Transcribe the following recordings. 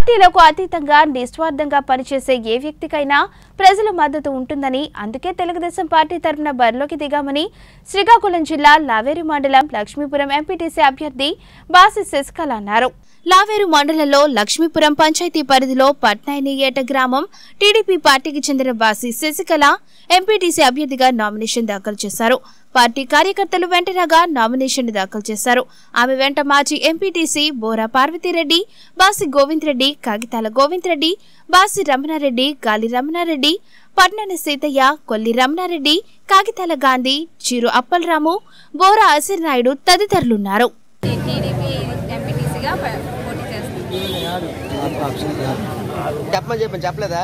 పార్టీలకు అతీతంగా నిస్వార్థంగా పనిచేసే ఏ వ్యక్తికైనా ప్రజల మద్దతు ఉంటుందని అందుకే తెలుగుదేశం పార్టీ తరఫున బరిలోకి దిగామని శ్రీకాకుళం జిల్లా లావేరు మండలం లక్ష్మీపురం ఎంపీటీసీ అభ్యర్థి బాసి శశికళ అన్నారు లావేరు మండలంలో లక్ష్మీపురం పంచాయతీ పరిధిలో పట్నాయనియేట గ్రామం టీడీపీ పార్టీకి చెందిన బాసి శశికళ ఎంపీటీసీ అభ్యర్థిగా నామినేషన్ దాఖలు చేశారు పార్టీ కార్యకర్తలు వెంటనగా నామినేషన్ దాఖలు చేశారు ఆమె వెంట మాజీ ఎంపీటీసీ బోరా పార్వతీరెడ్డి బాసి గోవింద్ రెడ్డి కాగితాల గోవింద్ రెడ్డి బాసి రమణారెడ్డి గాలి రమణారెడ్డి పట్నన సీతయ్య కొల్లి రమణారెడ్డి కాగితాల గాంధీ చీరు అప్పలరాము బోరా అసిర్ నాయుడు తదితరులున్నారు టీడీపీ ఎంపీటీసీగా పోటీ చేస్తాను చెప్పమని చెప్పండి చెప్పలేదా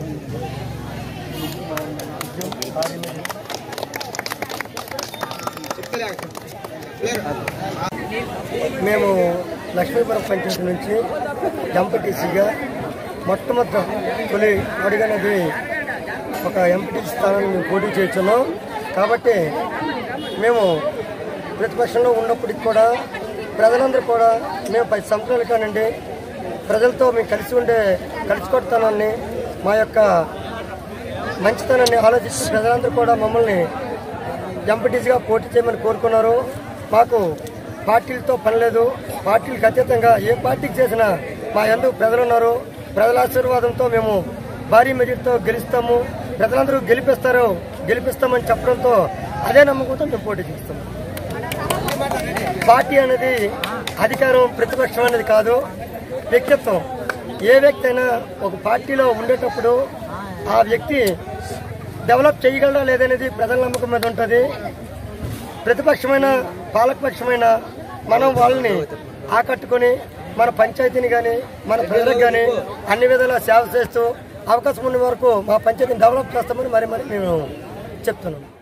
మేము లక్ష్మీపురం పంచాయతీ నుంచి ఎంపీటీసీగా మొట్టమొదటి తొలి అడిగినది ఒక ఎంపీటీసీ స్థానాన్ని మేము పోటీ చేస్తున్నాం కాబట్టి మేము ప్రతిపక్షంలో ఉన్నప్పటికి కూడా ప్రజలందరూ కూడా మేము పది సంవత్సరాల కానండి ప్రజలతో మేము కలిసి ఉండే కలిసి కొడతానని మా యొక్క మంచితనాన్ని ఆలోచించి ప్రజలందరూ కూడా మమ్మల్ని ఎంపీటీసీగా పోటీ చేయమని కోరుకున్నారు మాకు పార్టీలతో పని లేదు పార్టీలకు అతీతంగా ఏ పార్టీకి చేసినా మా ఎందుకు ప్రజలు ఉన్నారు ప్రజల ఆశీర్వాదంతో మేము భారీ మెజార్టీతో గెలుస్తాము ప్రజలందరూ గెలిపిస్తారు గెలిపిస్తామని చెప్పడంతో అదే నమ్మకంతో మేము పోటీ చేస్తాము పార్టీ అనేది అధికారం ప్రతిపక్షం అనేది కాదు వ్యక్తిత్వం ఏ వ్యక్తి అయినా ఒక పార్టీలో ఉండేటప్పుడు ఆ వ్యక్తి డెవలప్ చేయగలడా లేదనేది ప్రజల నమ్మకం మీద ఉంటుంది ప్రతిపక్షమైన పాలకపక్షమైన మనం వాళ్ళని ఆకట్టుకొని మన పంచాయతీని కానీ మన ప్రజలకు కానీ అన్ని విధాలా సేవ చేస్తూ అవకాశం ఉన్న వరకు మా పంచాయతీని డెవలప్ చేస్తామని మరి మరి మేము చెప్తున్నాం